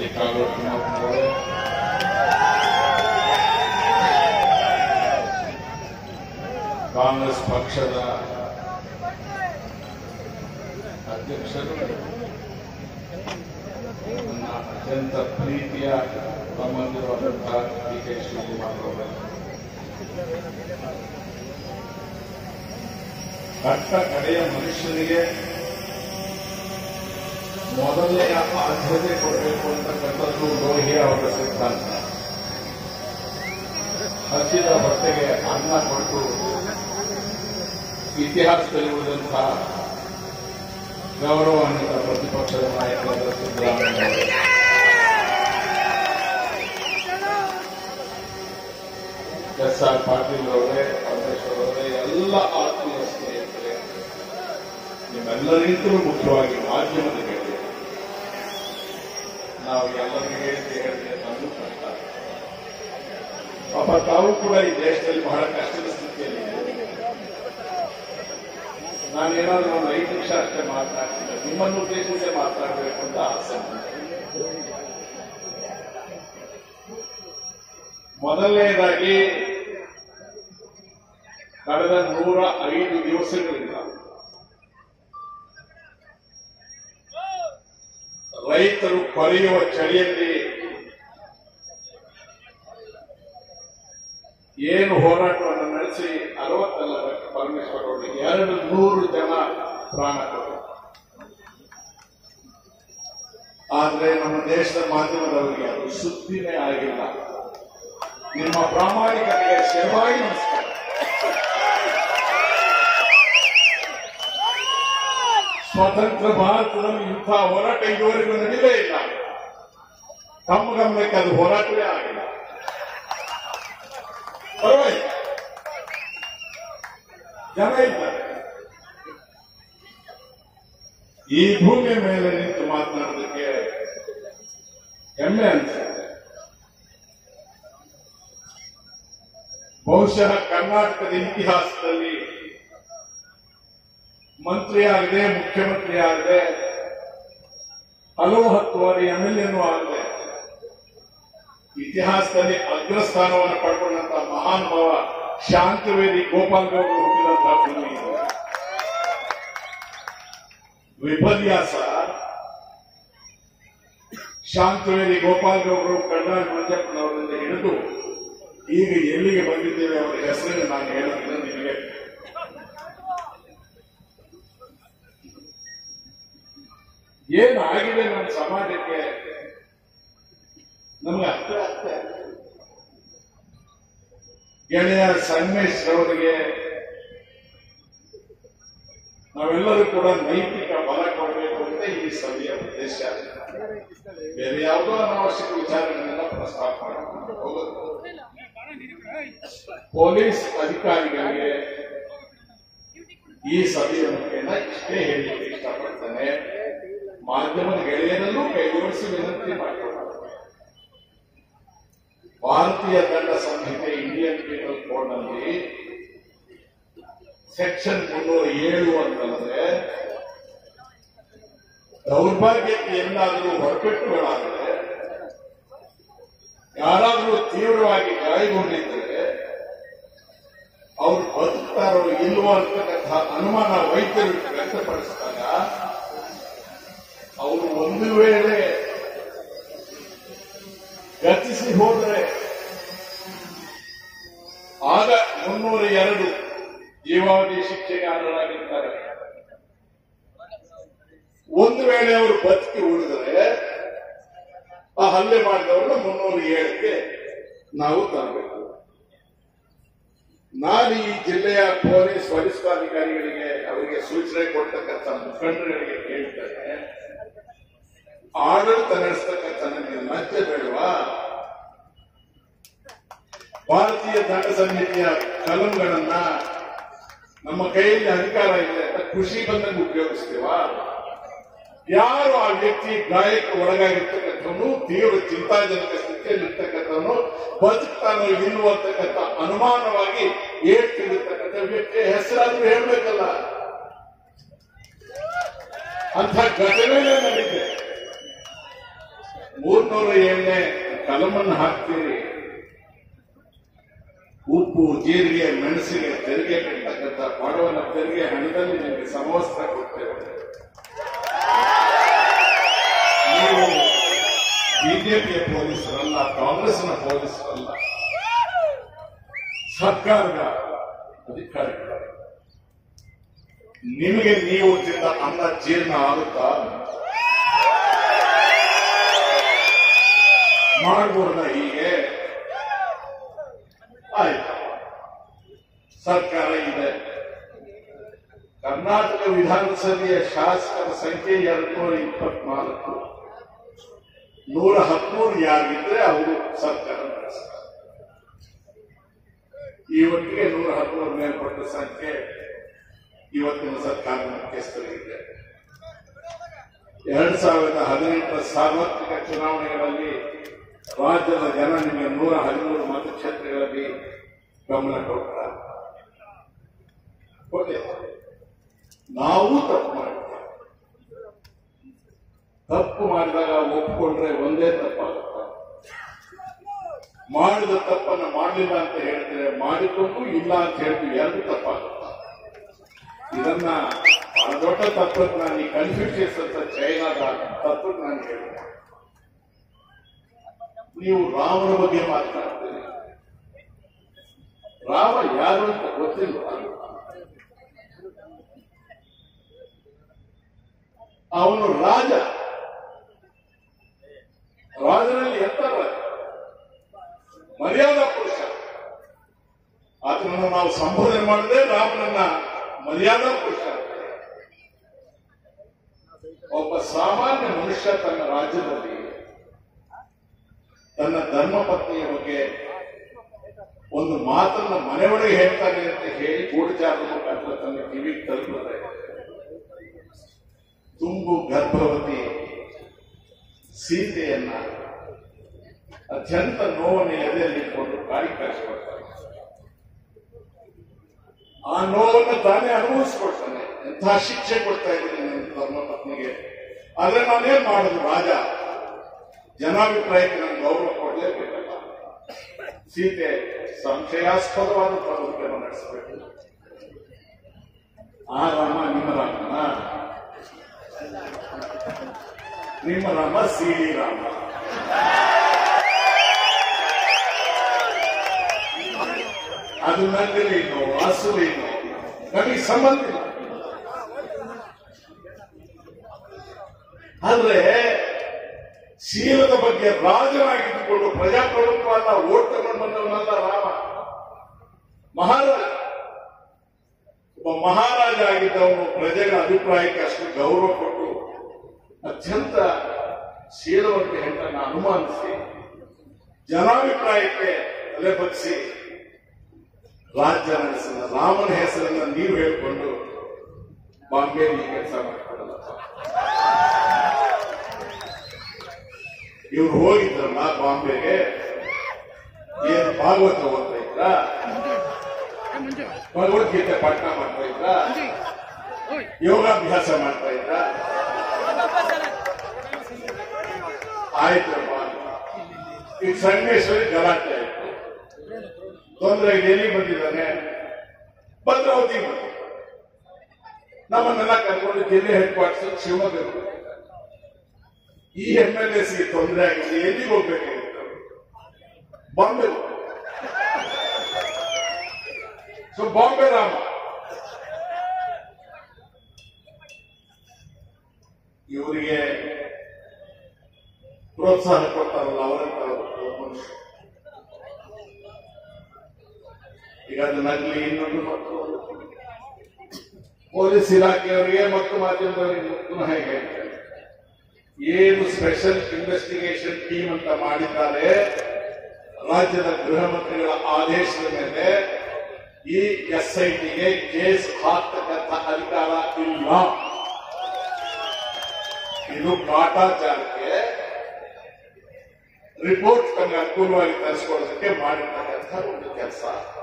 ಶ್ರೀ ಕಾಗೋಡು ತಿಮ್ಮಪ್ಪನವರು ಕಾಂಗ್ರೆಸ್ ಪಕ್ಷದ ಅಧ್ಯಕ್ಷರು ನನ್ನ ಅತ್ಯಂತ ಪ್ರೀತಿಯ ತಮ್ಮಂದಿರುವಂತಹ ಡಿ ಕೆ ಶಿವಕುಮಾರ್ ಅವರು ಕಟ್ಟ ಕಡೆಯ ಮನುಷ್ಯನಿಗೆ ಮೊದಲನೆಯ ಆದ್ಯತೆ ಕೊಡಬೇಕು ಅಂತಕ್ಕಂಥದ್ದು ಲೋಹಿ ಅವರ ಸಿದ್ಧಾಂತ ಹಸಿದ ಹೊಟ್ಟೆಗೆ ಅನ್ನ ಕೊಟ್ಟು ಇತಿಹಾಸದಲ್ಲಿ ಉಳಿದಂತಹ ಗೌರವಾನ್ವಿತ ಪ್ರತಿಪಕ್ಷದ ನಾಯಕರಾದ ಸಿದ್ದರಾಮಯ್ಯ ಅವರು ಎಸ್ ಆರ್ ಪಾಟೀಲ್ ಅವರೇ ಪರಮೇಶ್ವರ್ ಅವರೇ ಎಲ್ಲ ಆತ್ಮೀಯ ಸ್ನೇಹಿತರೆ ನಿಮ್ಮೆಲ್ಲರಿಗಿಂತಲೂ ಮುಖ್ಯವಾಗಿ ಮಾಧ್ಯಮದ ಗೆಳೆಯರು ನಾವು ಎಲ್ಲರಿಗೂ ಹೇಳಿದ್ದೆ ಹೇಳಿದ್ರೆ ನಮಗೂ ಕಷ್ಟ ಪಾಪ ತಾವು ಕೂಡ ಈ ದೇಶದಲ್ಲಿ ಬಹಳ ಕಷ್ಟದ ಸ್ಥಿತಿಯಲ್ಲಿ ನಾನೇನಾದ್ರೂ ಒಂದು ಐದು ನಿಮಿಷ ಅಷ್ಟೇ ಮಾತನಾಡ್ತೀನಿ ನಿಮ್ಮನ್ನು ಉದ್ದೇಶಿಸಿ ಮಾತನಾಡಬೇಕು ಅಂತ ಆಸೆ ನನಗೆ. ಮೊದಲನೇದಾಗಿ ಕಳೆದ ನೂರ ಐದು ದಿವಸಗಳಿಂದ ರೈತರು ಕೊರೆಯುವ ಚಳಿಯಲ್ಲಿ ಏನು ಹೋರಾಟವನ್ನು ನಡೆಸಿ ಅರವತ್ತಲ್ಲ ಪರಮೇಶ್ವರ್ ಅವರಿಗೆ ಎರಡು ನೂರು ಜನ ಪ್ರಾಣ ಕೊಟ್ಟರು ಆದ್ರೆ ನಮ್ಮ ದೇಶದ ಮಾಧ್ಯಮದವರಿಗೆ ಅದು ಸುದ್ದಿನೇ ಆಗಿಲ್ಲ ನಿಮ್ಮ ಪ್ರಾಮಾಣಿಕತೆಗೆ ಶರವಾಗಿ ನಮಸ್ಕಾರ ಸ್ವತಂತ್ರ ಭಾರತದಲ್ಲಿ ಇಂಥ ಹೋರಾಟ ಇದುವರೆಗೂ ನಡೀಲೇ ಇಲ್ಲ ತಮ್ಮ ಗಮನಕ್ಕೆ ಅದು ಹೋರಾಟವೇ ಆಗಿಲ್ಲ ಪರವಾಗಿಲ್ಲ ಜನ ಇದ್ದಾರೆ ಈ ಭೂಮಿಯ ಮೇಲೆ ನಿಂತು ಮಾತನಾಡೋದಕ್ಕೆ ಹೆಮ್ಮೆ ಅನಿಸುತ್ತೆ ಬಹುಶಃ ಕರ್ನಾಟಕದ ಇತಿಹಾಸದಲ್ಲಿ ಮಂತ್ರಿ ಆಗದೆ ಮುಖ್ಯಮಂತ್ರಿ ಆಗದೆ ಹಲವು ಹತ್ತು ಬಾರಿ ಎಂ ಎಲ್ ಎನೂ ಆಗದೆ ಇತಿಹಾಸದಲ್ಲಿ ಅಗ್ರಸ್ಥಾನವನ್ನು ಪಡ್ಕೊಂಡಂತಹ ಮಹಾನುಭಾವ ಶಾಂತವೇದಿ ಗೋಪಾಲ್ ಗೌಡರು ಹುಟ್ಟಿದಂತಹ ಭೂಮಿ ಇದು. ವಿಪರ್ಯಾಸ ಶಾಂತವೇದಿ ಗೋಪಾಲ್ ಗೌಡರು ಕರ್ನಾಟಕ ಮಂಜಪ್ಪನವರಿಂದ ಹಿಡಿದು ಈಗ ಎಲ್ಲಿಗೆ ಬಂದಿದ್ದೇವೆ ಅವರ ಹೆಸರನ್ನು ನಾನು ಹೇಳೋದಿಲ್ಲ ನಿಮಗೆ ಏನಾಗಿದೆ ನಮ್ಮ ಸಮಾಜಕ್ಕೆ ನಮ್ಗೆ ಅರ್ಥ ಆಗ್ತಾ ಇಲ್ಲ. ಗೆಳೆಯ ಸಂಗಮೇಶ್ ರವರಿಗೆ ನಾವೆಲ್ಲರೂ ಕೂಡ ನೈತಿಕ ಬಲ ಕೊಡಬೇಕು ಅಂತ ಈ ಸಭೆಯ ಉದ್ದೇಶ ಬೇರೆ ಯಾವುದೋ ಅನಾವಶ್ಯಕ ವಿಚಾರಗಳನ್ನೆಲ್ಲ ಪ್ರಸ್ತಾಪ ಮಾಡಬೇಕು ಹೋಗೋದು ಪೊಲೀಸ್ ಅಧಿಕಾರಿಗಳಿಗೆ ಈ ಸಭೆಯ ಮುಖೇನ ಇಷ್ಟೇ ಹೇಳಲಿಕ್ಕೆ ಇಷ್ಟಪಡ್ತೇನೆ ಮಾಧ್ಯಮದ ಗೆಳೆಯರಲ್ಲೂ ಕೈಗೂಡಿಸಿ ವಿನಂತಿ ಮಾಡಿಕೊಳ್ಳಬೇಕು ಭಾರತೀಯ ದಂಡ ಸಂಹಿತೆ ಇಂಡಿಯನ್ ಪೀನಲ್ ಕೋಡ್ ನಲ್ಲಿ ಸೆಕ್ಷನ್ ಮುನ್ನೂರ ಏಳು ಅಂತಂದ್ರೆ ದೌರ್ಭಾಗ್ಯಕ್ಕೆ ಎಲ್ಲಾದರೂ ಹೊರಪೆಟ್ಟುಗಳಾದರೆ ಯಾರಾದರೂ ತೀವ್ರವಾಗಿ ಗಾಯಗೊಂಡಿದ್ದರೆ ಅವ್ರು ಬದುಕ್ತಾರೋ ಇಲ್ವೋ ಅಂತಕ್ಕಂಥ ಅನುಮಾನ ವೈದ್ಯರು ವ್ಯಕ್ತಪಡಿಸಿದಾಗ ಅವರು ಒಂದು ವೇಳೆ ಗತಿಸಿ ಹೋದರೆ ಆಗ ಮುನ್ನೂರ ಎರಡು ಜೀವಾವಧಿ ಶಿಕ್ಷೆಗೆ ಅರ್ಹರಾಗಿರ್ತಾರೆ ಒಂದು ವೇಳೆ ಅವರು ಬದುಕಿ ಉಳಿದರೆ ಆ ಹಲ್ಲೆ ಮಾಡಿದವ್ರನ್ನ ಮುನ್ನೂರ ಏಳಕ್ಕೆ ನಾವು ತರಬೇಕು ನಾನು ಈ ಜಿಲ್ಲೆಯ ಪೊಲೀಸ್ ವರಿಷ್ಠಾಧಿಕಾರಿಗಳಿಗೆ ಅವರಿಗೆ ಸೂಚನೆ ಕೊಡ್ತಕ್ಕಂಥ ಮುಖಂಡರುಗಳಿಗೆ ಕೇಳ್ತೇನೆ ಆಡಳಿತ ನಡೆಸ್ತಕ್ಕಂಥ ನನಗೆ ಲಜ್ಜೆ ಬೇಡವಾ ಭಾರತೀಯ ದಂಡ ಸಮಿತಿಯ ಕಲಂಗಳನ್ನ ನಮ್ಮ ಕೈಯಲ್ಲಿ ಅಧಿಕಾರ ಇದೆ ಅಂತ ಖುಷಿ ಬಂದಂಗೆ ಉಪಯೋಗಿಸ್ತೀವಾ ಯಾರು ಆ ವ್ಯಕ್ತಿ ಗಾಯಕ್ಕೆ ಒಳಗಾಗಿರ್ತಕ್ಕಂಥವನು ತೀವ್ರ ಚಿಂತಾಜನಕ ಸ್ಥಿತಿಯಲ್ಲಿರ್ತಕ್ಕಂಥವನು ಬದುಕ್ತಾನೋ ಇಲ್ವೋ ಅಂತಕ್ಕಂಥ ಅನುಮಾನವಾಗಿ ಏಳ್ತಿರ್ತಕ್ಕಂಥ ವ್ಯಕ್ತಿಯ ಹೆಸರಾದ್ರೂ ಹೇಳ್ಬೇಕಲ್ಲ ಅಂಥ ಘಟನೆಗಳೇ ನಡೀತೆ ಮೂರ್ನೂರ ಏಳನೇ ಕಲಮನ್ನು ಹಾಕ್ತೀರಿ ಉಪ್ಪು ಜೀರಿಗೆ ಮೆಣಸಿಗೆ ತೆರಿಗೆ ಕಟ್ಟತಕ್ಕಂಥ ಬಡವನ ತೆರಿಗೆ ಹಣದಲ್ಲಿ ನಿಮಗೆ ಸಮವಸ್ತ್ರ ಕೊಡ್ತೇವೆ ನೀವು ಬಿಜೆಪಿಯ ಪೊಲೀಸರಲ್ಲ ಕಾಂಗ್ರೆಸ್ನ ಪೊಲೀಸರಲ್ಲ ಸರ್ಕಾರದ ಅಧಿಕಾರಿಗಳು ನಿಮಗೆ ನೀವು ತಿಂದ ಅನ್ನ ಜೀರ್ಣ ಆಗುತ್ತಾ ಮಾಡ್ಬೋದ ಹೀಗೆ ಆಯ್ತು ಸರ್ಕಾರ ಇದೆ ಕರ್ನಾಟಕ ವಿಧಾನಸಭೆಯ ಶಾಸಕರ ಸಂಖ್ಯೆ ಎರಡ್ನೂರ ಇಪ್ಪತ್ನಾಲ್ಕು ನೂರ ಹದಿಮೂರು ಯಾರಿದ್ರೆ ಅವರು ಸರ್ಕಾರ ನಡೆಸ್ತಾರೆ ಇವತ್ತಿಗೆ ನೂರ ಹದಿಮೂರು ಮೇಲ್ಪಟ್ಟ ಸಂಖ್ಯೆ ಇವತ್ತಿನ ಸರ್ಕಾರ ಮುಖ್ಯಸ್ಥರಿದೆ ಎರಡ್ ಸಾವಿರದ ಹದಿನೆಂಟರ ಸಾರ್ವತ್ರಿಕ ಚುನಾವಣೆಗಳಲ್ಲಿ ರಾಜ್ಯದ ಜನ ನಿಮಗೆ ನೂರ ಹದಿಮೂರು ಮತಕ್ಷೇತ್ರಗಳಲ್ಲಿ ಗಮನ ಕೊಡ್ತಾರೆ ಓಕೆ ನಾವು ತಪ್ಪು ಮಾಡಿದ್ದೇವೆ ತಪ್ಪು ಮಾಡಿದಾಗ ಒಪ್ಪಿಕೊಂಡ್ರೆ ಒಂದೇ ತಪ್ಪಾಗುತ್ತೆ ಮಾಡಿದ ತಪ್ಪನ್ನು ಮಾಡಲಿಲ್ಲ ಅಂತ ಹೇಳ್ತಾರೆ ಮಾಡಿಕೊಂಡು ಇಲ್ಲ ಅಂತ ಹೇಳ್ತೀವಿ ಎರಡು ತಪ್ಪಾಗುತ್ತೆ ಇದನ್ನ ಬಹಳ ದೊಡ್ಡ ತತ್ವಜ್ಞಾನಿ ಕನ್ಫ್ಯೂಷಿಯಸ್ ಅಂತ ಚೈನಾದ ತತ್ವಜ್ಞಾನಿ ಹೇಳಿದ ನೀವು ರಾಮನ ಬಗ್ಗೆ ಮಾತನಾಡ್ತೀರಿ ರಾಮ ಯಾರು ಅಂತ ಗೊತ್ತಿಲ್ಲ ಅವನು ರಾಜ ರಾಜನಲ್ಲಿ ಎಂತ ರಾಜ ಮರ್ಯಾದಾ ಪುರುಷ ಆತನನ್ನು ನಾವು ಸಂಬೋಧನೆ ಮಾಡದೆ ರಾಮನನ್ನ ಮರ್ಯಾದಾ ಪುರುಷ ಅಂತ. ಒಬ್ಬ ಸಾಮಾನ್ಯ ಮನುಷ್ಯ ತನ್ನ ರಾಜ್ಯದಲ್ಲಿ ತನ್ನ ಧರ್ಮಪತ್ನಿಯ ಬಗ್ಗೆ ಒಂದು ಮಾತನ್ನ ಮನೆಯೊಳಗೆ ಹೇಳ್ತಾನೆ ಅಂತ ಹೇಳಿ ಗೂಢಚಾರದ ಮುಖಾಂತರ ತನ್ನ ಕಿವಿಗೆ ತಲುಪಿದ್ರೆ ತುಂಬು ಗರ್ಭವತಿ ಸೀತೆಯನ್ನ ಅತ್ಯಂತ ನೋವನ್ನು ಎದೆಯಲ್ಲಿ ಇಟ್ಕೊಂಡು ಕಾಡಿ ಕಳಿಸ್ಕೊಡ್ತಾನೆ ಆ ನೋವನ್ನು ತಾನೇ ಅನುಭವಿಸ್ಕೊಡ್ತಾನೆ ಎಂತಹ ಶಿಕ್ಷೆ ಕೊಡ್ತಾ ಇದ್ದೀನಿ ನನ್ನ ಧರ್ಮಪತ್ನಿಗೆ ಆದ್ರೆ ನಾನೇನ್ ಮಾಡುದು ರಾಜ ಜನಾಭಿಪ್ರಾಯಕ್ಕೆ ನಾನು ಗೌರವ ಕೊಡಲೇಬೇಕಲ್ಲ ಸೀತೆ ಸಂಶಯಾಸ್ಪದವಾದ ಬದುಕನ್ನು ನಡೆಸಬೇಕು ಆ ರಾಮ ನಿಮ್ಮ ರಾಮನ ನಿಮ್ಮ ರಾಮ ಸಿಡಿ ರಾಮ ಅದು ನಂದಿರೇನು ಹಸುವೇನು ನಮಗೆ ಸಂಬಂಧ ಇಲ್ಲ ಆದ್ರೆ ಶೀಲದ ಬಗ್ಗೆ ರಾಜನಾಗಿದ್ದುಕೊಂಡು ಪ್ರಜಾಪ್ರಭುತ್ವವನ್ನ ಓಟ್ ತಗೊಂಡು ಬಂದವನಲ್ಲ ರಾಮ ಮಹಾರಾಜ ಒಬ್ಬ ಮಹಾರಾಜ ಆಗಿದ್ದವನು ಪ್ರಜೆಗಳ ಅಭಿಪ್ರಾಯಕ್ಕೆ ಅಷ್ಟು ಗೌರವ ಕೊಟ್ಟು ಅತ್ಯಂತ ಶೀಲವಂತ ಹೆಣ್ಣನ್ನು ಅನುಮಾನಿಸಿ ಜನಾಭಿಪ್ರಾಯಕ್ಕೆ ತಲೆ ಬಗ್ಗಿಸಿ ರಾಜ್ಯ ನಡೆಸಿದ ರಾಮನ ಹೆಸರನ್ನ ನೀವು ಹೇಳ್ಕೊಂಡು ಬಾಂಬೆ ಈ ಕೆಲಸ ಮಾಡ್ಕೊಡಲ್ಲ ಇವ್ರು ಹೋಗಿದ್ರಲ್ಲ ಬಾಂಬೆಗೆ ಏನು ಭಾಗವತ ಓದ್ತಾ ಇದ್ರ ಭಗವದ್ಗೀತೆ ಪಾಠ ಮಾಡ್ತಾ ಇದ್ರ ಯೋಗಾಭ್ಯಾಸ ಮಾಡ್ತಾ ಇದ್ರ ಆಯ್ತಪ್ಪ ಈಗ ಸಂಗಮೇಶ್ವರಿ ಗಲಾಟೆ ಆಯ್ತು ತೊಂದರೆ ಎಲ್ಲಿ ಬಂದಿದ್ದಾನೆ ಭದ್ರಾವತಿ ಬಂದ ನಮ್ಮನ್ನೆಲ್ಲ ಕರ್ಕೊಂಡು ಜಿಲ್ಲೆ ಹೆಡ್ ಕ್ವಾರ್ಟರ್ಸ್ ಶಿವಮೊಗ್ಗ ಈ ಎಂ ಎಲ್ ಎಸ್ ತೊಂದರೆ ಆಗಿದೆ ಎಲ್ಲಿಗೆ ಹೋಗ್ಬೇಕಾಗಿತ್ತು ಬಾಂಬೆ ಸೊ ಬಾಂಬೆ ರಾಮ ಇವರಿಗೆ ಪ್ರೋತ್ಸಾಹ ಕೊಡ್ತಾರಲ್ಲ ಅವರಂತ ಮನುಷ್ಯ ಈಗ ಅದು ನಗಲಿ ಇನ್ನೊಂದು ಮತ್ತು ಪೊಲೀಸ್ ಇಲಾಖೆಯವರಿಗೆ ಮತ್ತು ಮಾಧ್ಯಮದವರಿಗೆ ಪುನಃ ಹೇಳ್ತೇನೆ ಏನು ಸ್ಪೆಷಲ್ ಇನ್ವೆಸ್ಟಿಗೇಷನ್ ಟೀಮ್ ಅಂತ ಮಾಡಿದ್ದಾರೆ ರಾಜ್ಯದ ಗೃಹ ಮಂತ್ರಿಗಳ ಆದೇಶದ ಮೇಲೆ ಈ ಎಸ್ಐಟಿಗೆ ಕೇಸ್ ಹಾಕ್ತಕ್ಕಂಥ ಅಧಿಕಾರ ಇಲ್ಲ ಇದು ಕಾಟಾಚಾರಕ್ಕೆ ರಿಪೋರ್ಟ್ ತಮಗೆ ಅನುಕೂಲವಾಗಿ ತರಿಸ್ಕೊಳ್ಳೋದಕ್ಕೆ ಮಾಡಿರ್ತಕ್ಕಂಥ ಒಂದು ಕೆಲಸ